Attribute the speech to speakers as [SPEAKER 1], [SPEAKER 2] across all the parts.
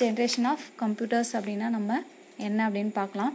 [SPEAKER 1] generation of computers அப்படின்னா நம்ம என்ன அப்படின்னு பார்க்கலாம்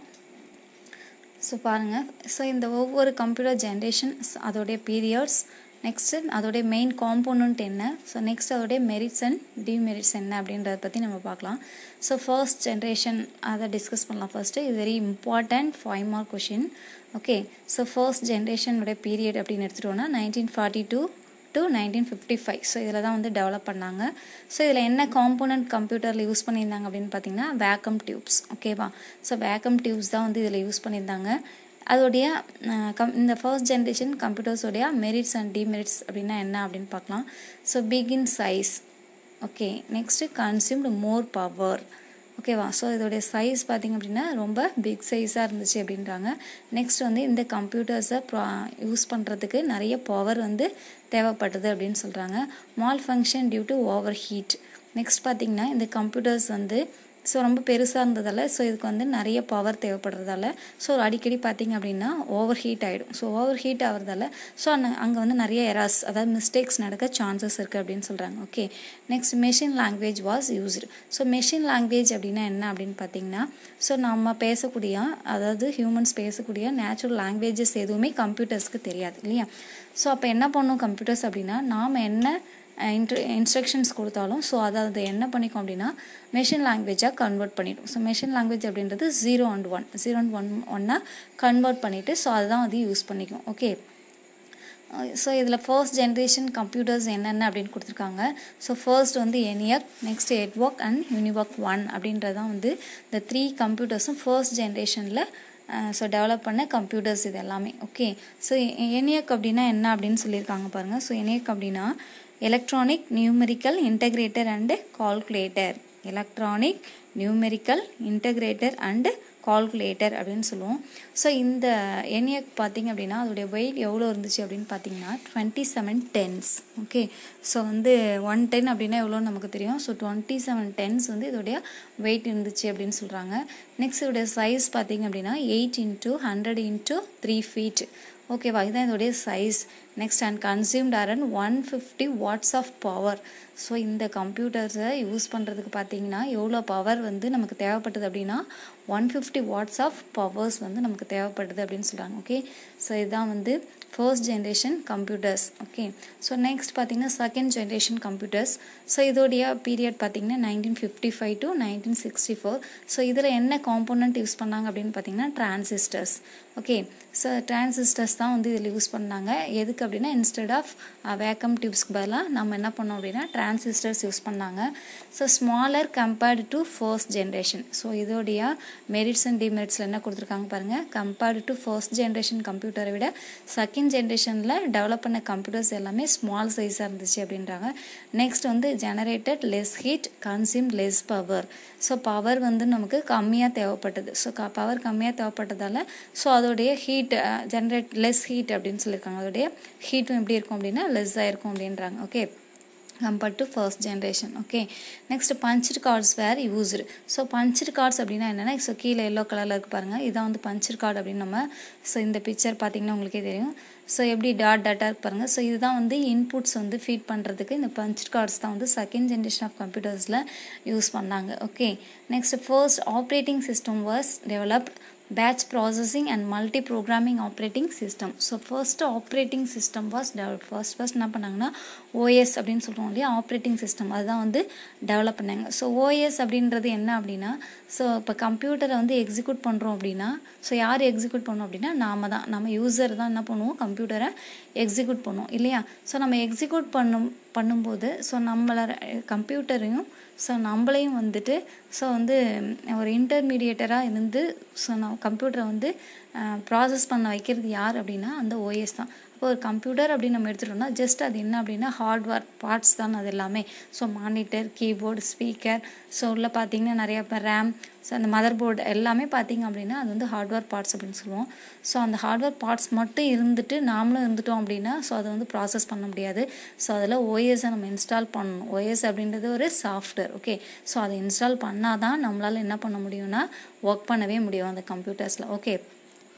[SPEAKER 1] ஸோ பாருங்கள் ஸோ இந்த ஒவ்வொரு கம்ப்யூட்டர் ஜென்ரேஷன்ஸ் அதோடைய பீரியட்ஸ் நெக்ஸ்ட்டு அதோடைய மெயின் காம்போனண்ட் என்ன ஸோ நெக்ஸ்ட் அதோடைய மெரிட்ஸ் அண்ட் டிமெரிட்ஸ் என்ன அப்படின்றத பற்றி நம்ம பார்க்கலாம் ஸோ ஃபர்ஸ்ட் ஜென்ரேஷன் அதை டிஸ்கஸ் பண்ணலாம் ஃபர்ஸ்ட்டு இது very important five mark question okay so first ஜென்ரேஷனுடைய பீரியட் அப்படின்னு எடுத்துட்டோம்னா nineteen forty two to nineteen fifty five so இதில் தான் வந்து டெவலப் பண்ணாங்க ஸோ இதில் என்ன காம்போனன்ட் கம்ப்யூட்டரில் யூஸ் பண்ணியிருந்தாங்க அப்படின்னு பார்த்தீங்கன்னா வேக்கம் டியூப்ஸ் ஓகேவா ஸோ வேக்கம் டியூப்ஸ் தான் வந்து இதில் யூஸ் பண்ணியிருந்தாங்க அதோடைய கம் இந்த ஃபர்ஸ்ட் ஜென்ரேஷன் கம்ப்யூட்டர்ஸோடைய மெரிட்ஸ் அண்ட் டிமெரிட்ஸ் அப்படின்னா என்ன அப்படின்னு பார்க்கலாம் so big in size okay next consumed more power ஓகேவா ஸோ இதோடைய சைஸ் பார்த்திங்க அப்படின்னா ரொம்ப பிக் சைஸாக இருந்துச்சு அப்படின்றாங்க நெக்ஸ்ட் வந்து இந்த கம்ப்யூட்டர்ஸை ப்ரா யூஸ் பண்ணுறதுக்கு நிறைய பவர் வந்து தேவைப்பட்டது அப்படின்னு சொல்கிறாங்க malfunction due to overheat next பார்த்திங்கன்னா இந்த கம்ப்யூட்டர்ஸ் வந்து ஸோ ரொம்ப பெருசாக இருந்ததால் ஸோ இதுக்கு வந்து நிறைய பவர் தேவைப்படுறதால ஸோ அடிக்கடி பார்த்திங்க அப்படின்னா ஓவர் ஹீட் ஆகிடும் ஸோ ஓவர் ஹீட் ஆகிறதால ஸோ அங்கே அங்கே வந்து நிறைய எராஸ் அதாவது மிஸ்டேக்ஸ் நடக்க சான்சஸ் இருக்குது அப்படின்னு சொல்கிறாங்க okay next machine language was used so machine language அப்படின்னா என்ன அப்படின்னு பார்த்தீங்கன்னா ஸோ நம்ம பேசக்கூடிய அதாவது ஹியூமன்ஸ் பேசக்கூடிய நேச்சுரல் லாங்குவேஜஸ் எதுவுமே கம்ப்யூட்டர்ஸ்க்கு தெரியாது இல்லையா ஸோ அப்போ என்ன பண்ணும் கம்ப்யூட்டர்ஸ் அப்படின்னா நாம் என்ன இன்ட்ரு இன்ஸ்ட்ரக்ஷன்ஸ் கொடுத்தாலும் ஸோ அதை அதை என்ன பண்ணிக்கும் அப்படின்னா மெஷின் லாங்குவேஜாக கன்வெர்ட் பண்ணிடும் ஸோ மெஷின் லாங்குவேஜ் அப்படின்றது zero and one zero and one ஒன்னாக கன்வெர்ட் பண்ணிவிட்டு ஸோ அதுதான் அது யூஸ் பண்ணிக்கும் ஓகே ஸோ இதில் ஃபர்ஸ்ட் ஜென்ரேஷன் கம்ப்யூட்டர்ஸ் என்னென்ன அப்படின்னு கொடுத்துருக்காங்க ஸோ ஃபர்ஸ்ட் வந்து எனியக் நெக்ஸ்ட் எட்வொர்க் அண்ட் யூனிவொர்க் ஒன் அப்படின்றதான் வந்து இந்த த்ரீ கம்ப்யூட்டர்ஸும் ஃபர்ஸ்ட் ஜென்ரேஷனில் ஸோ டெவலப் பண்ண கம்ப்யூட்டர்ஸ் இது எல்லாமே ஓகே ஸோ எனியக் அப்படின்னா என்ன அப்படின்னு சொல்லியிருக்காங்க பாருங்கள் ஸோ எனியக் அப்படின்னா electronic numerical integrator and calculator electronic numerical integrator and calculator அப்படின்னு சொல்லுவோம் ஸோ இந்த எனியக் பார்த்திங்க அப்படின்னா அதோடைய வெயிட் எவ்வளோ இருந்துச்சு அப்படின்னு பார்த்தீங்கன்னா twenty seven tens okay so வந்து ஒன் டென் அப்படின்னா எவ்வளோன்னு நமக்கு தெரியும் ஸோ டுவெண்ட்டி செவன் டென்ஸ் வந்து இதோடைய வெயிட் இருந்துச்சு அப்படின்னு சொல்கிறாங்க நெக்ஸ்ட் இதோடைய சைஸ் பார்த்திங்க அப்படின்னா eight into hundred into three feet ஓகேவா இதுதான் இதோடைய size next and consumed around one fifty watts of power so இந்த கம்ப்யூட்டர்ஸை யூஸ் பண்ணுறதுக்கு பார்த்தீங்கன்னா எவ்வளோ பவர் வந்து நமக்கு தேவைப்பட்டது அப்படின்னா one fifty watts of powers வந்து நமக்கு தேவைப்படுது அப்படின்னு சொல்கிறாங்க ஓகே ஸோ இதுதான் வந்து first generation computers okay so next பார்த்தீங்கன்னா செகண்ட் ஜென்ரேஷன் கம்ப்யூட்டர்ஸ் ஸோ இதோடைய பீரியட் பார்த்தீங்கன்னா nineteen fifty five to nineteen sixty four so இதில் என்ன காம்போனண்ட் யூஸ் பண்ணாங்க அப்படின்னு பார்த்தீங்கன்னா டிரான்சிஸ்டர்ஸ் ஓகே ஸோ டிரான்சிஸ்டர்ஸ் தான் வந்து இதில் யூஸ் பண்ணாங்க எதுக்கு அப்படின்னா இன்ஸ்டெட் ஆஃப் வேக்கம் டியூப்ஸ்க்கு பதிலாக நம்ம என்ன பண்ணோம் அப்படின்னா டிரான்சிஸ்டர்ஸ் யூஸ் பண்ணாங்க so smaller compared to first generation so இதோடைய மெரிட்ஸ் அண்ட் டிமெரிட்ஸில் என்ன கொடுத்துருக்காங்க பாருங்கள் கம்பேர்டு டு ஃபர்ஸ்ட் ஜென்ரேஷன் கம்ப்யூட்டரை விட செகண்ட் ஜென்ரேஷனில் டெவலப் பண்ண கம்ப்யூட்டர்ஸ் எல்லாமே ஸ்மால் சைஸாக இருந்துச்சு அப்படின்றாங்க நெக்ஸ்ட் வந்து generated less heat consume less power so power வந்து நமக்கு கம்மியாக தேவைப்பட்டது ஸோ க பவர் கம்மியாக தேவைப்பட்டதால் ஸோ அதோடைய ஹீட் ஜென்ரேட் லெஸ் ஹீட் அப்படின்னு சொல்லியிருக்காங்க அதோடைய ஹீட்டும் எப்படி இருக்கும் அப்படின்னா லெஸ்ஸாக இருக்கும் அப்படின்றாங்க okay compared to first generation okay next punched cards were used so punched cards அப்படின்னா என்னென்னா ஸோ கீழே எல்லோ கலரில் இருக்கு பாருங்கள் இதான் வந்து பஞ்சர் கார்டு அப்படின்னு நம்ம ஸோ இந்த பிக்சர் பார்த்தீங்கன்னா உங்களுக்கே தெரியும் ஸோ எப்படி டாட் டாட்டாக இருக்கு பாருங்கள் ஸோ இதுதான் வந்து இன்புட்ஸ் வந்து ஃபீட் பண்ணுறதுக்கு இந்த பஞ்சர் கார்ட்ஸ் தான் வந்து செகண்ட் ஜென்ரேஷன் ஆஃப் கம்ப்யூட்டர்ஸில் யூஸ் பண்ணாங்க okay next first operating system was developed batch processing and multi-programming operating system so first operating system was develop first first என்ன பண்ணாங்கன்னா ஓஎஸ் அப்படின்னு சொல்கிறோம் இல்லையா ஆப்ரேட்டிங் சிஸ்டம் அதுதான் வந்து டெவலப் பண்ணாங்க ஸோ ஓஎஸ் அப்படின்றது என்ன அப்படின்னா ஸோ இப்போ கம்ப்யூட்டரை வந்து எக்ஸிக்யூட் பண்ணுறோம் அப்படின்னா ஸோ யார் எக்ஸிக்யூட் பண்ணோம் அப்படின்னா நாம தான் நம்ம யூசர் தான் என்ன பண்ணுவோம் கம்ப்யூட்டரை எக்ஸிக்யூட் பண்ணுவோம் இல்லையா ஸோ நம்ம எக்ஸிக்யூட் பண்ணும் பண்ணும்போது ஸோ நம்மளை கம்ப்யூட்டரையும் ஸோ நம்மளையும் வந்துட்டு ஸோ வந்து ஒரு இன்டர்மீடியேட்டராக இருந்து ஸோ நம்ம கம்ப்யூட்டரை வந்து ப்ராசஸ் பண்ண வைக்கிறது யார் அப்படின்னா அந்த ஓஎஸ் தான் இப்போ ஒரு கம்ப்யூட்டர் அப்படின்னு நம்ம எடுத்துட்டோம்னா ஜஸ்ட் அது என்ன அப்படின்னா ஹார்ட்வேர் பார்ட்ஸ் தான் அது எல்லாமே so monitor keyboard speaker so உள்ள பார்த்தீங்கன்னா நிறைய இப்போ ரேம் ஸோ அந்த மதர் போர்டு எல்லாமே பார்த்தீங்க அப்படின்னா அது வந்து ஹார்ட்வேர் பார்ட்ஸ் அப்படின்னு சொல்லுவோம் ஸோ அந்த ஹார்ட்வேர் பார்ட்ஸ் மட்டும் இருந்துட்டு நாமளும் இருந்துட்டோம் அப்படின்னா ஸோ அதை வந்து ப்ராசஸ் பண்ண முடியாது ஸோ அதில் ஓஎஸை நம்ம இன்ஸ்டால் பண்ணணும் ஓஎஸ் அப்படின்றது ஒரு சாஃப்ட்வேர் ஓகே ஸோ அதை இன்ஸ்டால் பண்ணால் தான் நம்மளால் என்ன பண்ண முடியும்னா ஒர்க் பண்ணவே முடியும் அந்த கம்ப்யூட்டர்ஸில் ஓகே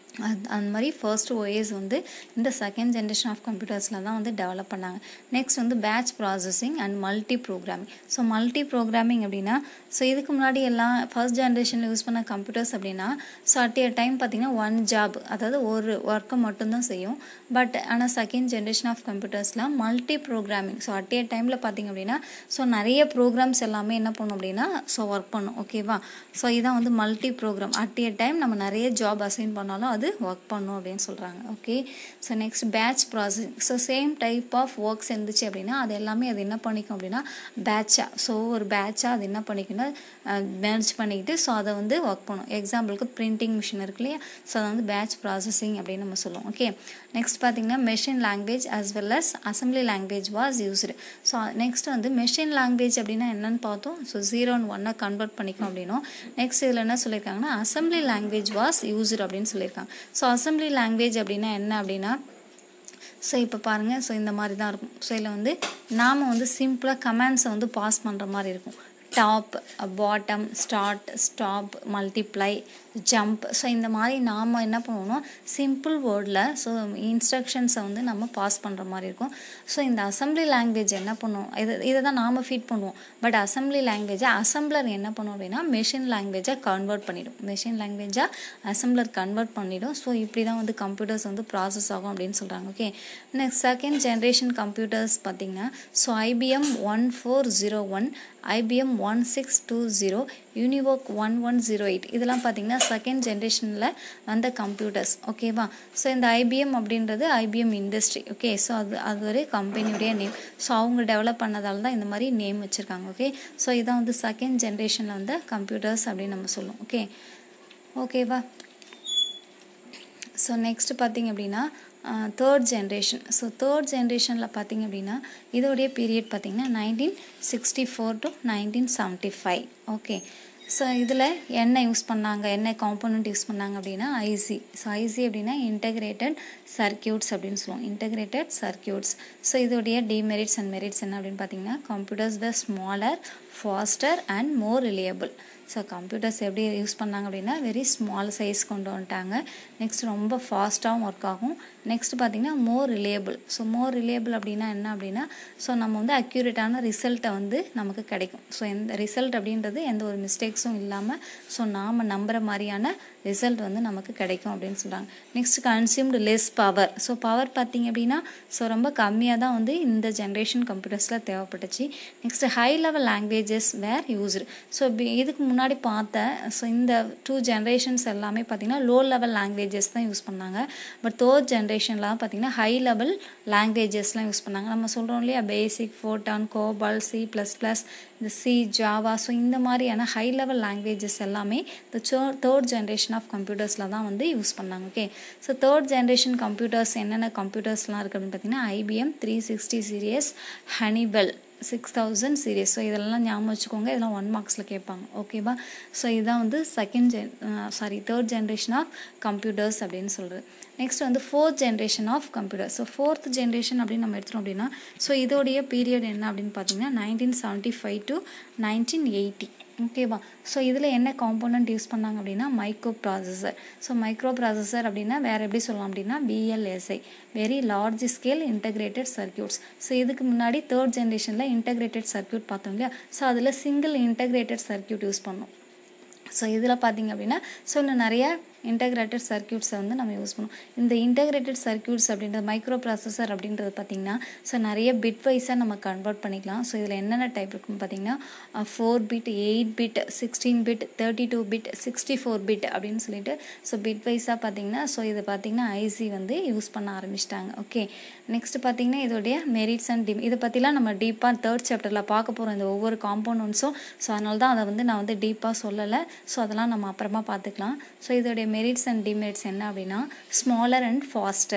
[SPEAKER 1] அது அந்த மாதிரி ஃபர்ஸ்ட் ஓஎஸ் வந்து இந்த செகண்ட் ஜென்ரேஷன் ஆஃப் கம்ப்யூட்டர்ஸில் தான் வந்து டெவலப் பண்ணாங்க நெக்ஸ்ட் வந்து batch processing and multi programming so multi programming அப்படின்னா ஸோ இதுக்கு முன்னாடி எல்லாம் ஃபர்ஸ்ட் ஜென்ரேஷனில் யூஸ் பண்ண கம்ப்யூட்டர்ஸ் அப்படின்னா ஸோ அட் ஏ டைம் பார்த்திங்கன்னா ஒன் ஜாப் அதாவது ஒரு ஒர்க்கை மட்டும்தான் செய்யும் பட் ஆனால் செகண்ட் ஜென்ரேஷன் ஆஃப் கம்ப்யூட்டர்ஸ்லாம் multi programming so at a டைமில் பார்த்திங்க அப்படின்னா ஸோ நிறைய ப்ரோக்ராம்ஸ் எல்லாமே என்ன பண்ணும் அப்படின்னா ஸோ ஒர்க் பண்ணும் ஓகேவா ஸோ இதான் வந்து multi program at a time நம்ம நிறைய ஜாப் அசைன் பண்ணாலும் அது ஒர்க் பண்ணும் அப்படின்னு சொல்கிறாங்க okay so next batch processing so same type of works இருந்துச்சு அப்படின்னா அது எல்லாமே அது என்ன பண்ணிக்கும் அப்படின்னா பேட்சாக ஸோ ஒரு பேட்சாக அது என்ன பண்ணிக்கணும்னா மேனேஜ் பண்ணிக்கிட்டு ஸோ அதை வந்து ஒர்க் பண்ணும் எக்ஸாம்பிளுக்கு பிரிண்டிங் மிஷின் இருக்கு இல்லையா ஸோ அதை வந்து பேட்ச் ப்ராசஸிங் அப்படின்னு நம்ம சொல்லுவோம் ஓகே நெக்ஸ்ட் பார்த்தீங்கன்னா machine language as well as assembly language was used so next வந்து மெஷின் லாங்குவேஜ் அப்படின்னா என்னன்னு பார்த்தோம் ஸோ ஜீரோ அண்ட் ஒன்னை கன்வெர்ட் பண்ணிக்கும் அப்படின்னும் நெக்ஸ்ட் இதில் என்ன சொல்லியிருக்காங்கன்னா அசம்பிளி லாங்குவேஜ் வாஸ் யூஸ்டு அப்படின்னு சொல்லியிருக்காங்க ஸோ அசம்பிளி லாங்குவேஜ் அப்படின்னா என்ன அப்படின்னா ஸோ இப்போ பாருங்கள் ஸோ இந்த மாதிரி தான் இருக்கும் ஸோ இதில் வந்து நாம் வந்து சிம்பிளாக கமெண்ட்ஸை வந்து பாஸ் பண்ணுற மாதிரி இருக்கும் top bottom start stop multiply jump so இந்த மாதிரி நாம் என்ன பண்ணுவோம்னா சிம்பிள் வேர்டில் ஸோ இன்ஸ்ட்ரக்ஷன்ஸை வந்து நம்ம பாஸ் பண்ணுற மாதிரி இருக்கும் ஸோ இந்த அசம்பிளி லாங்குவேஜ் என்ன பண்ணுவோம் இது இதை தான் நாம் ஃபீட் பண்ணுவோம் பட் அசம்பிளி லாங்குவேஜை அசம்பிளர் என்ன பண்ணுவோம் அப்படின்னா மெஷின் லாங்குவேஜை கன்வெர்ட் பண்ணிடும் மெஷின் லாங்குவேஜாக அசம்பிளர் கன்வெர்ட் பண்ணிடும் ஸோ இப்படி தான் வந்து கம்ப்யூட்டர்ஸ் வந்து ப்ராசஸ் ஆகும் அப்படின்னு சொல்கிறாங்க okay next second generation computers பார்த்திங்கன்னா so IBM one four zero one IBM one six two zero UNIVAC one one zero eight இதெல்லாம் பார்த்தீங்கன்னா செகண்ட் ஜென்ரேஷனில் வந்த கம்ப்யூட்டர்ஸ் ஓகேவா ஸோ இந்த ஐபிஎம் அப்படின்றது ஐபிஎம் இண்டஸ்ட்ரி ஓகே ஸோ அது அது ஒரு கம்பெனியுடைய நேம் ஸோ அவங்க டெவலப் பண்ணதால தான் இந்த மாதிரி நேம் வச்சுருக்காங்க ஓகே ஸோ இதான் வந்து செகண்ட் ஜென்ரேஷனில் வந்த கம்ப்யூட்டர்ஸ் அப்படின்னு நம்ம சொல்லுவோம் ஓகே ஓகேவா ஸோ நெக்ஸ்ட் பார்த்திங்க அப்படின்னா தேர்ட் ஜென்ரேஷன் ஸோ தேர்ட் ஜென்ரேஷனில் பார்த்திங்க அப்படின்னா இதோடைய பீரியட் பார்த்திங்கன்னா nineteen sixty four to nineteen seventy five okay so இதில் என்ன யூஸ் பண்ணாங்க என்ன காம்போனண்ட் யூஸ் பண்ணாங்க அப்படின்னா ஐசி ஸோ ஐசி அப்படின்னா இன்டகிரேட்டட் சர்க்கியூட்ஸ் அப்படின்னு சொல்லுவோம் இன்டகிரேட்டட் சர்க்கியூட்ஸ் ஸோ இதோடைய டிமெரிட்ஸ் அண்ட் மெரிட்ஸ் என்ன அப்படின்னு பார்த்தீங்கன்னா computers the smaller faster and more reliable so computers எப்படி யூஸ் பண்ணாங்க அப்படின்னா வெரி ஸ்மால் சைஸ் கொண்டு வந்துட்டாங்க நெக்ஸ்ட் ரொம்ப ஃபாஸ்ட்டாகவும் ஒர்க் ஆகும் நெக்ஸ்ட் பார்த்திங்கன்னா more reliable so more reliable அப்படின்னா என்ன அப்படின்னா ஸோ நம்ம வந்து அக்யூரேட்டான ரிசல்ட்டை வந்து நமக்கு கிடைக்கும் ஸோ எந்த ரிசல்ட் அப்படின்றது எந்த ஒரு மிஸ்டேக்ஸும் இல்லாமல் ஸோ நாம் நம்புகிற மாதிரியான ரிசல்ட் வந்து நமக்கு கிடைக்கும் அப்படின்னு சொல்கிறாங்க next consumed less power so power பார்த்திங்க அப்படின்னா ஸோ ரொம்ப கம்மியாக தான் வந்து இந்த ஜென்ரேஷன் கம்ப்யூட்டர்ஸில் தேவைப்பட்டுச்சு next high level languages were used so இதுக்கு முன்னாடி பார்த்த ஸோ இந்த டூ ஜென்ரேஷன்ஸ் எல்லாமே பார்த்திங்கன்னா லோ லெவல் லாங்குவேஜஸ் தான் யூஸ் பண்ணாங்க பட் தேர்ட் ஜென்ரேஷன்லாம் பார்த்திங்கன்னா ஹை லெவல் லாங்குவேஜஸ்லாம் யூஸ் பண்ணாங்க நம்ம சொல்கிறோம் இல்லையா basic FORTRAN COBOL C plus plus இந்த சி ஜாவா ஸோ இந்த மாதிரியான ஹை லெவல் லாங்குவேஜஸ் எல்லாமே இந்த தேர்ட் ஜென்ரேஷன் ஆஃப் கம்ப்யூட்டர்ஸில் தான் வந்து யூஸ் பண்ணாங்க okay so third generation computers என்னென்ன கம்ப்யூட்டர்ஸ்லாம் இருக்குது அப்படின்னு பார்த்தீங்கன்னா IBM three sixty series Honeywell six thousand series so இதெல்லாம் ஞாபகம் வச்சுக்கோங்க இதெல்லாம் ஒன் மார்க்ஸில் கேட்பாங்க ஓகேவா ஸோ இதான் வந்து second gen sorry third generation of computers அப்படின்னு சொல்கிறது நெக்ஸ்ட் வந்து fourth generation of computer so fourth generation அப்படின்னு நம்ம எடுத்துட்டோம் அப்படின்னா ஸோ இதோடைய பீரியட் என்ன அப்படின்னு பார்த்தீங்கன்னா nineteen seventy five to nineteen eighty ஓகேவா ஸோ இதில் என்ன காம்போனண்ட் யூஸ் பண்ணாங்க அப்படின்னா micro processor so micro processor அப்படின்னா வேறு எப்படி சொல்லலாம் அப்படின்னா VLSI very large scale integrated circuits so இதுக்கு முன்னாடி தேர்ட் ஜென்ரேஷனில் இன்டகிரேட்டட் சர்க்கியூட் பார்த்தோம் இல்லையா ஸோ அதில் சிங்கிள் இன்டகிரேட்டட் சர்க்கியூட் யூஸ் பண்ணோம் ஸோ இதில் பார்த்தீங்க அப்படின்னா ஸோ இன்னும் நிறைய இன்டகிரேட்டட் சர்க்கியூட்ஸை வந்து நம்ம யூஸ் பண்ணுவோம் இந்த இன்டகிரேட்டட் சர்க்கியூட்ஸ் அப்படின்றது மைக்ரோ ப்ராசஸர் அப்படின்றது பார்த்திங்கன்னா ஸோ நிறைய பிட் வைஸாக நம்ம கன்வெர்ட் பண்ணிக்கலாம் ஸோ இதில் என்னென்ன டைப் இருக்குன்னு பார்த்தீங்கன்னா four bit eight bit sixteen bit thirty two bit sixty four bit அப்படின்னு சொல்லிட்டு ஸோ பிட் வைஸாக பார்த்தீங்கன்னா ஸோ இது பார்த்திங்கன்னா ஐசி வந்து யூஸ் பண்ண ஆரம்பிச்சிட்டாங்க ஓகே நெக்ஸ்ட் பார்த்திங்கன்னா இதோடைய மெரிட்ஸ் அண்ட் டிம் இதை பற்றிலாம் நம்ம டீப்பாக தேர்ட் சாப்டரில் பார்க்க போகிறோம் இந்த ஒவ்வொரு காம்போனன்ட்ஸும் ஸோ அதனால தான் அதை வந்து நான் வந்து டீப்பாக சொல்லலை ஸோ அதெல்லாம் நம்ம அப்புறமா பார்த்துக்கலாம் ஸோ இதோடைய மெரிட்ஸ் அண்ட் டிமெரிட்ஸ் என்ன அப்படின்னா ஸ்மாலர் அண்ட் ஃபாஸ்டர்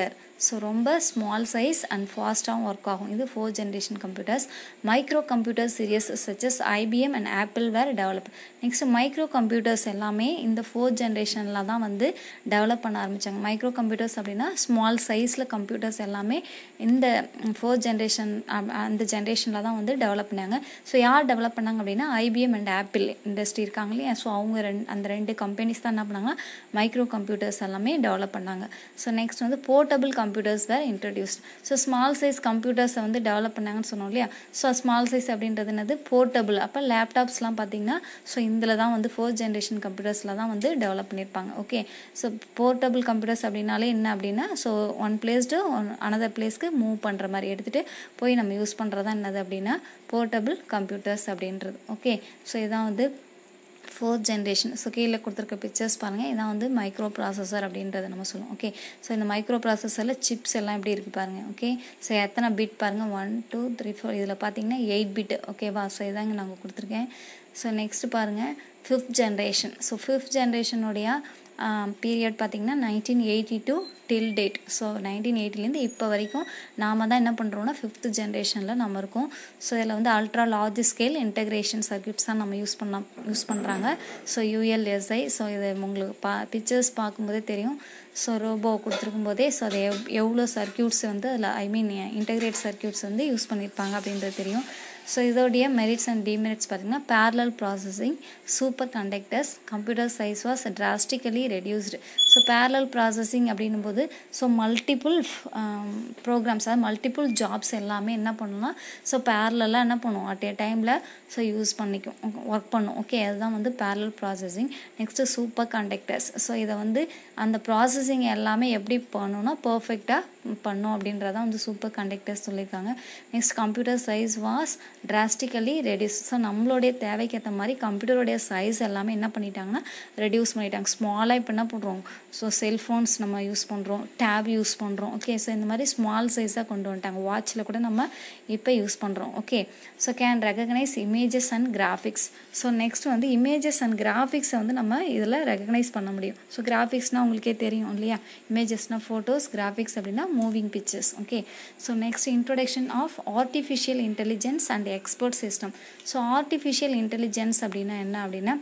[SPEAKER 1] ஸோ ரொம்ப ஸ்மால் சைஸ் அண்ட் ஃபாஸ்ட்டாகவும் ஒர்க் ஆகும் இது fourth generation computers micro computer series such as IBM and Apple were develop next micro computers எல்லாமே இந்த ஃபோர்த் ஜென்ரேஷனில் தான் வந்து டெவலப் பண்ண ஆரம்பித்தாங்க மைக்ரோ கம்ப்யூட்டர்ஸ் அப்படின்னா ஸ்மால் சைஸில் கம்ப்யூட்டர்ஸ் எல்லாமே இந்த ஃபோர்த் ஜென்ரேஷன் அந்த ஜென்ரேஷனில் தான் வந்து டெவலப் பண்ணாங்க ஸோ யார் டெவலப் பண்ணாங்க அப்படின்னா ஐபிஎம் அண்ட் ஆப்பிள் இண்டஸ்ட்ரி இருக்காங்க இல்லையா ஸோ அவங்க ரெண்டு அந்த ரெண்டு கம்பெனிஸ் தான் என்ன பண்ணாங்கன்னா மைக்ரோ கம்ப்யூட்டர்ஸ் எல்லாமே டெவலப் பண்ணாங்க ஸோ நெக்ஸ்ட் வந்து portable computers were introduced so small size கம்ப்யூட்டர்ஸை வந்து டெவலப் பண்ணாங்கன்னு சொன்னோம் இல்லையா ஸோ ஸ்மால் சைஸ் அப்படின்றது என்னது போர்ட்டபிள் அப்போ லேப்டாப்ஸ்லாம் பார்த்தீங்கன்னா ஸோ இதில் தான் வந்து ஃபோர்த் ஜென்ரேஷன் கம்ப்யூட்டர்ஸில் தான் வந்து டெவலப் பண்ணியிருப்பாங்க ஓகே ஸோ போர்ட்டபிள் கம்ப்யூட்டர்ஸ் அப்படின்னாலே என்ன அப்படின்னா so one place to one another பிளேஸ்க்கு மூவ் பண்ணுற மாதிரி எடுத்துகிட்டு போய் நம்ம யூஸ் பண்ணுறதா என்னது அப்படின்னா போர்ட்டபிள் கம்ப்யூட்டர்ஸ் அப்படின்றது ஓகே ஸோ இதான் வந்து ஃபோர்த் ஜென்ரேஷன் ஸோ கீழே கொடுத்துருக்க பிக்சர்ஸ் பாருங்கள் இதான் வந்து மைக்ரோ ப்ராசஸர் அப்படின்றத நம்ம சொல்லுவோம் ஓகே ஸோ இந்த மைக்ரோ ப்ராசஸரில் சிப்ஸ் எல்லாம் எப்படி இருக்குது பாருங்கள் ஓகே ஸோ எத்தனை பிட் பாருங்கள் ஒன் டூ த்ரீ ஃபோர் இதில் பார்த்தீங்கன்னா எயிட் பிட் ஓகேவா ஸோ இதாங்க நாங்கள் கொடுத்துருக்கேன் ஸோ நெக்ஸ்ட் பாருங்கள் ஃபிஃப்த் ஜென்ரேஷன் ஸோ ஃபிஃப்த் ஜென்ரேஷனுடைய பீரியட் பார்த்திங்கன்னா nineteen eighty two till date so nineteen எயிட்டிலேருந்து இப்போ வரைக்கும் நாம் தான் என்ன பண்ணுறோம்னா ஃபிஃப்த் ஜென்ரேஷனில் நம்ம இருக்கோம் ஸோ இதில் வந்து ultra large scale integration circuits தான் நம்ம யூஸ் பண்ண யூஸ் பண்ணுறாங்க ஸோ யூஎல்எஸ்ஐ ஸோ இது உங்களுக்கு பா பிக்சர்ஸ் பார்க்கும்போதே தெரியும் ஸோ ரோபோ கொடுத்துருக்கும் போதே ஸோ அது எவ் எவ்வளோ சர்க்கியூட்ஸ் வந்து அதில் ஐ மீன் இன்டகிரேட் சர்க்கியூட்ஸ் வந்து யூஸ் பண்ணியிருப்பாங்க அப்படின்றது தெரியும் ஸோ இதோடைய மெரிட்ஸ் அண்ட் டிமெரிட்ஸ் பார்த்திங்கன்னா parallel processing super conductors computer size was drastically reduced so parallel processing அப்படின்னும் போது ஸோ மல்டிப்புள் ப்ரோக்ராம்ஸ் அதாவது மல்டிப்புள் ஜாப்ஸ் எல்லாமே என்ன பண்ணணும்னா ஸோ பேரலாக என்ன பண்ணுவோம் அட் ஏ டைமில் ஸோ யூஸ் பண்ணிக்கும் ஒர்க் பண்ணும் ஓகே அதுதான் வந்து parallel processing next super conductors so இதை வந்து அந்த ப்ராசஸிங் எல்லாமே எப்படி பண்ணணும்னா பர்ஃபெக்டாக பண்ணும் அப்படின்றதான் வந்து சூப்பர் கண்டக்டர்ஸ் சொல்லியிருக்காங்க next computer size was drastically reduce so நம்மளுடைய தேவைக்கு ஏற்ற மாதிரி கம்ப்யூட்டருடைய சைஸ் எல்லாமே என்ன பண்ணிட்டாங்கன்னா ரெடியூஸ் பண்ணிட்டாங்க ஸ்மாலாக இப்போ என்ன பண்ணுறோம் ஸோ செல்ஃபோன்ஸ் நம்ம யூஸ் பண்ணுறோம் டேப் யூஸ் பண்ணுறோம் ஓகே ஸோ இந்த மாதிரி ஸ்மால் சைஸாக கொண்டு வந்துட்டாங்க வாட்சில் கூட நம்ம இப்போ யூஸ் பண்ணுறோம் okay so can recognise images and graphics so next வந்து இமேஜஸ் அண்ட் கிராஃபிக்ஸை வந்து நம்ம இதில் ரெகக்னைஸ் பண்ண முடியும் ஸோ கிராஃபிக்ஸ்னால் உங்களுக்கே தெரியும் இல்லையா இமேஜஸ்னால் ஃபோட்டோஸ் கிராஃபிக்ஸ் அப்படின்னா moving pictures okay so next introduction of artificial intelligence and expert system so artificial intelligence அப்படின்னா என்ன அப்படின்னா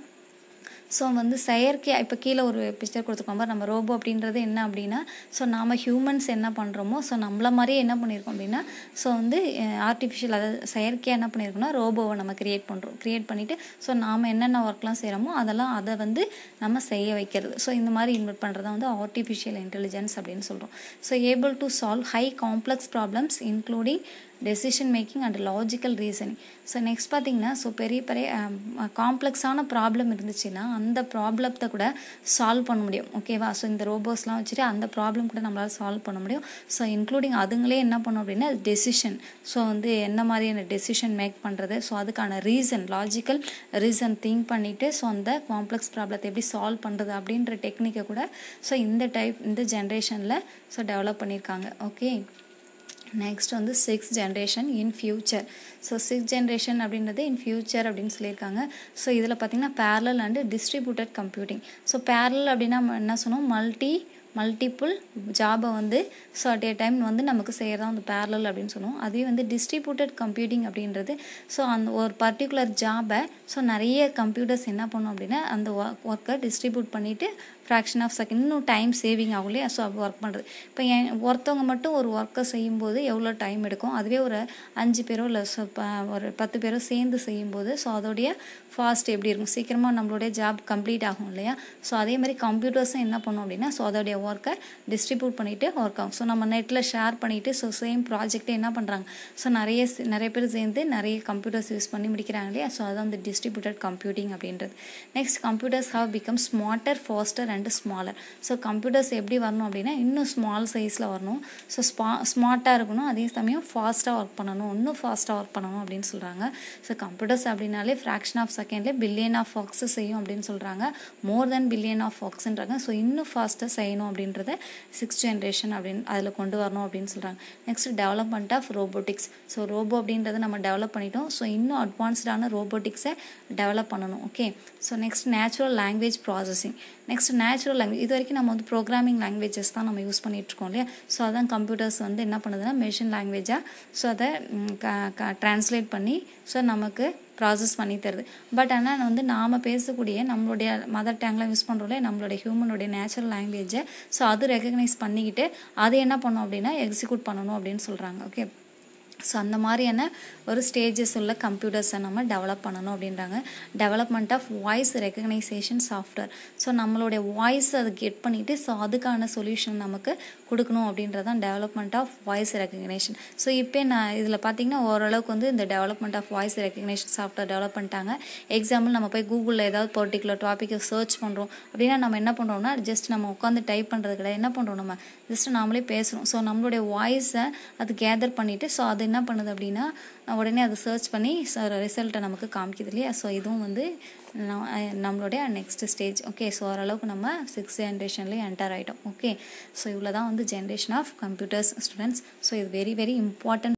[SPEAKER 1] ஸோ வந்து செயற்கை இப்போ கீழே ஒரு பிக்சர் கொடுத்துருக்கோம் பாரு நம்ம ரோபோ அப்படின்றது என்ன அப்படின்னா ஸோ நாம் ஹியூமன்ஸ் என்ன பண்ணுறோமோ ஸோ நம்மள மாதிரியே என்ன பண்ணியிருக்கோம் அப்படின்னா ஸோ வந்து ஆர்டிஃபிஷியல் அதாவது செயற்கையாக என்ன பண்ணியிருக்கோம்னா ரோபோவை நம்ம க்ரியேட் பண்ணுறோம் க்ரியேட் பண்ணிவிட்டு ஸோ நாம் என்னென்ன ஒர்க்லாம் செய்கிறோமோ அதெல்லாம் அதை வந்து நம்ம செய்ய வைக்கிறது ஸோ இந்த மாதிரி இன்வெர்ட் பண்ணுறதா வந்து ஆர்டிஃபிஷியல் இன்டெலிஜென்ஸ் அப்படின்னு சொல்கிறோம் so able to solve high complex problems including decision making and logical reasoning so next பார்த்திங்கன்னா ஸோ பெரிய பெரிய காம்ப்ளெக்ஸான ப்ராப்ளம் இருந்துச்சுன்னா அந்த ப்ராப்ளத்தை கூட சால்வ் பண்ண முடியும் ஓகேவா ஸோ இந்த ரோபோஸ்லாம் வச்சுட்டு அந்த ப்ராப்ளம் கூட நம்மளால் சால்வ் பண்ண முடியும் ஸோ இன்க்ளூடிங் அதுங்களே என்ன பண்ணும் அப்படின்னா டெசிஷன் ஸோ வந்து என்ன மாதிரியான டெசிஷன் மேக் பண்ணுறது ஸோ அதுக்கான ரீசன் லாஜிக்கல் ரீசன் திங்க் பண்ணிவிட்டு ஸோ அந்த காம்ப்ளெக்ஸ் ப்ராப்ளத்தை எப்படி சால்வ் பண்ணுறது அப்படின்ற டெக்னிக்கை கூட ஸோ இந்த டைப் இந்த ஜென்ரேஷனில் ஸோ டெவலப் பண்ணியிருக்காங்க ஓகே நெக்ஸ்ட் வந்து six generation in future so six generation அப்படின்றது இன் ஃபியூச்சர் அப்படின்னு சொல்லியிருக்காங்க ஸோ இதில் பார்த்திங்கன்னா parallel and distributed computing so parallel அப்படின்னா என்ன சொன்னோம் மல்டி மல்டிப்புள் ஜாபை வந்து ஸோ அட் ஏ டைம் வந்து நமக்கு செய்கிறதா வந்து பேரலல் அப்படின்னு சொல்லுவோம் அதே வந்து டிஸ்ட்ரிபியூட்டட் கம்ப்யூட்டிங் அப்படின்றது ஸோ அந்த ஒரு பர்டிகுலர் ஜாபை ஸோ நிறைய கம்ப்யூட்டர்ஸ் என்ன பண்ணும் அப்படின்னா அந்த ஒர்க்கை டிஸ்ட்ரிபியூட் பண்ணிவிட்டு ஃப்ராக்ஷன் ஆஃப் செகண்ட் இன்னும் டைம் சேவிங் ஆகும் இல்லையா ஸோ ஒர்க் பண்ணுறது இப்போ என் ஒருத்தவங்க மட்டும் ஒரு ஒர்க்கை செய்யும்போது எவ்வளோ டைம் எடுக்கும் அதுவே ஒரு அஞ்சு பேரோ இல்லை ஸோ ஒரு பத்து பேரோ சேர்ந்து செய்யும்போது ஸோ அதோடைய ஃபாஸ்ட் எப்படி இருக்கும் சீக்கிரமாக நம்மளுடைய ஜாப் கம்ப்ளீட் ஆகும் இல்லையா ஸோ அதே மாதிரி கம்ப்யூட்டர்ஸும் என்ன பண்ணும் அப்படின்னா ஸோ அதோடைய ஒர்க்கை டிஸ்ட்ரிபியூட் பண்ணிவிட்டு ஒர்க் ஆகும் ஸோ நம்ம நெட்டில் ஷேர் பண்ணிவிட்டு ஸோ சேம் ப்ராஜெக்ட்டை என்ன பண்ணுறாங்க ஸோ நிறைய நிறைய பேர் சேர்ந்து நிறைய கம்ப்யூட்டர்ஸ் யூஸ் பண்ணி முடிக்கிறாங்க இல்லையா ஸோ அதான் வந்து டிஸ்ட்ரிபியூட்டட் கம்ப்யூட்டிங் அப்படின்றது next computers how become smarter faster and smaller so computers எப்படி வரணும் அப்படின்னா இன்னும் ஸ்மால் சைஸில் வரணும் ஸோ ஸ்பா ஸ்மார்ட்டாக இருக்கணும் அதே சமயம் ஃபாஸ்ட்டாக ஒர்க் பண்ணணும் இன்னும் ஃபாஸ்ட்டாக ஒர்க் பண்ணணும் அப்படின்னு சொல்கிறாங்க ஸோ கம்ப்யூட்டர்ஸ் அப்படின்னாலே ஃப்ராக்ஷன் ஆஃப் செகண்ட்லேயே பில்லியன் ஆஃப் ஒர்க்ஸ் செய்யும் அப்படின்னு சொல்கிறாங்க மோர் தென் பில்லியன் ஆஃப் ஒர்க்ஸ்ன்றாங்க ஸோ இன்னும் ஃபாஸ்ட்டாக செய்யணும் அப்படின்றத சிக்ஸ் ஜென்ரேஷன் அப்படின்னு அதில் கொண்டு வரணும் அப்படின்னு சொல்கிறாங்க next development of robotics so robo அப்படின்றத நம்ம டெவலப் பண்ணிட்டோம் ஸோ இன்னும் அட்வான்ஸ்டான ரோபோட்டிக்ஸை டெவலப் பண்ணணும் okay so next natural language processing next natural language இது வரைக்கும் நம்ம வந்து ப்ரோக்ராமிங் லாங்குவேஜஸ் தான் நம்ம யூஸ் பண்ணிகிட்ருக்கோம் இல்லையா ஸோ அதான் கம்ப்யூட்டர்ஸ் வந்து என்ன பண்ணுதுன்னா மெஷின் லாங்குவேஜாக ஸோ அதை ட்ரான்ஸ்லேட் பண்ணி ஸோ நமக்கு ப்ராசஸ் பண்ணி தருது பட் ஆனால் வந்து நாம் பேசக்கூடிய நம்மளுடைய மதர் டேங்க்லாம் யூஸ் பண்ணுறோம்ல நம்மளுடைய ஹியூமனுடைய நேச்சுரல் லாங்குவேஜை ஸோ அது ரெக்கக்னைஸ் பண்ணிக்கிட்டு அதை என்ன பண்ணோம் அப்படின்னா எக்ஸிக்யூட் பண்ணணும் அப்படின்னு சொல்கிறாங்க ஓகே ஸோ அந்த மாதிரியான ஒரு ஸ்டேஜஸ் உள்ள கம்ப்யூட்டர்ஸை நம்ம டெவலப் பண்ணணும் அப்படின்றாங்க development of voice recognisation software so நம்மளுடைய வாய்ஸ் அதை கெட் பண்ணிவிட்டு ஸோ அதுக்கான சொல்யூஷன் நமக்கு கொடுக்கணும் அப்படின்றதான் development of voice recognition so இப்போ நான் இதில் பார்த்தீங்கன்னா ஓரளவுக்கு வந்து இந்த development of voice recognition software develop பண்ணிட்டாங்க எக்ஸாம்பிள் நம்ம போய் கூகுளில் ஏதாவது பர்டிகுலர் டாப்பிக்கை சர்ச் பண்ணுறோம் அப்படின்னா நம்ம என்ன பண்ணுறோம்னா ஜஸ்ட் நம்ம உட்காந்து டைப் பண்ணுறது கிடையாது என்ன பண்ணுறோம் நம்ம ஜஸ்ட் நாமளே பேசுகிறோம் ஸோ நம்மளுடைய வாய்ஸை அது கேதர் பண்ணிவிட்டு ஸோ அது என்ன பண்ணுது அப்படின்னா உடனே அதை சர்ச் பண்ணி ஸோ ரிசல்ட்டை நமக்கு காமிக்குது இல்லையா ஸோ இதுவும் வந்து நம்மளுடைய நெக்ஸ்ட் ஸ்டேஜ் ஓகே ஸோ ஓரளவுக்கு நம்ம சிக்ஸ் ஜென்ரேஷன்லேயே என்டர் ஆகிட்டோம் ஓகே ஸோ இவ்வளோ தான் வந்து generation of computers students so இது வெரி வெரி இம்பார்ட்டன்ட்